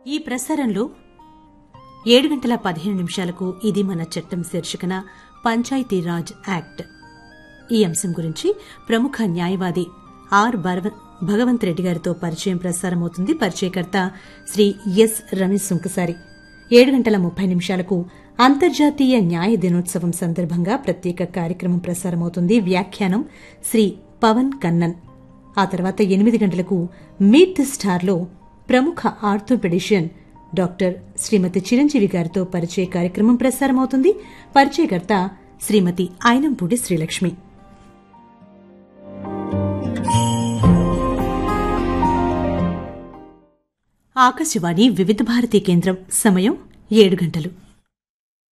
ఈ ప్రసారంలో ఏడు గంటల పదిహేను నిమిషాలకు ఇది మన చట్టం శీర్షికన పంచాయతీరాజ్ యాక్ట్ ఈ అంశం గురించి ప్రముఖ న్యాయవాది ఆర్ భరవ- భగవంత్ రెడ్డి గారితో పరిచయం ప్రసారమవుతుంది పరిచయకర్త శ్రీ ఎస్ రమేష్ సుంకసారి ఏడు గంటల ముప్పై నిమిషాలకు అంతర్జాతీయ న్యాయ దినోత్సవం సందర్భంగా ప్రత్యేక కార్యక్రమం ప్రసారమవుతుంది వ్యాఖ్యానం శ్రీ పవన్ కన్నన్ ఆ తర్వాత ఎనిమిది గంటలకు మీట్ ది స్టార్లో ప్రముఖ ఆర్థోపెడిషియన్ డాక్టర్ శ్రీమతి చిరంజీవి గారితో పరిచయ కార్యక్రమం ప్రసారమవుతుంది పరిచయకర్త శ్రీమతి ఐనంపూడి శ్రీలక్ష్మి ఆకాశవాణి వివిధ భారతి కేంద్రం సమయం ఏడు గంటలు